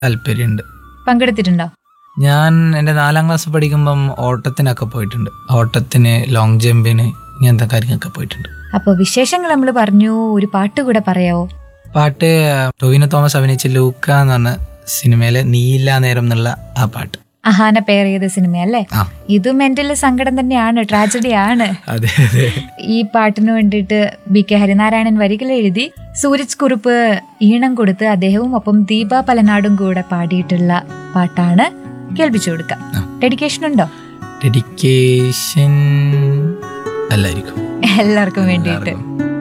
താല്പര്യമുണ്ട് പങ്കെടുത്തിട്ടുണ്ടോ ഞാൻ എൻ്റെ നാലാം ക്ലാസ് പഠിക്കുമ്പം ഓട്ടത്തിനൊക്കെ പോയിട്ടുണ്ട് ഓട്ടത്തിന് ലോങ് ജമ്പിന് ഇങ്ങനത്തെ കാര്യങ്ങളൊക്കെ പോയിട്ടുണ്ട് അപ്പോൾ വിശേഷങ്ങൾ നമ്മൾ പറഞ്ഞു ഒരു പാട്ട് കൂടെ പറയാവോ പാട്ട് ടൊവിനോ തോമസ് അഭിനയിച്ച ലൂക്ക എന്ന് പറഞ്ഞ സിനിമയിലെ നീല നേരം എന്നുള്ള ആ പാട്ട് അഹാന പെയർ ചെയ്ത സിനിമയല്ലേ ആ ഇതും മെന്റൽ സങ്കടം തന്നെയാണ് ട്രാജഡി ആണ് അതെ അതെ ഈ പാട്ടിന് വേണ്ടിയിട്ട് ബി കെ ഹരിനാരായണൻ വരികൾ എഴുതി സൂരജ് കുറുപ്പ് ഈണം കൊടുത്ത് അദ്ദേഹവും ഒപ്പം ദീപ പലനാടും കൂടെ പാടിയിട്ടുള്ള പാട്ടാണ് കേൾപ്പിച്ചു കൊടുക്കാം ആ. ഡെഡിക്കേഷൻ ഉണ്ടോ ഡെഡിക്കേഷൻ അല്ലായിരിക്കും എല്ലാവർക്കും വേണ്ടിയിട്ട് എല്ലാവർക്കും.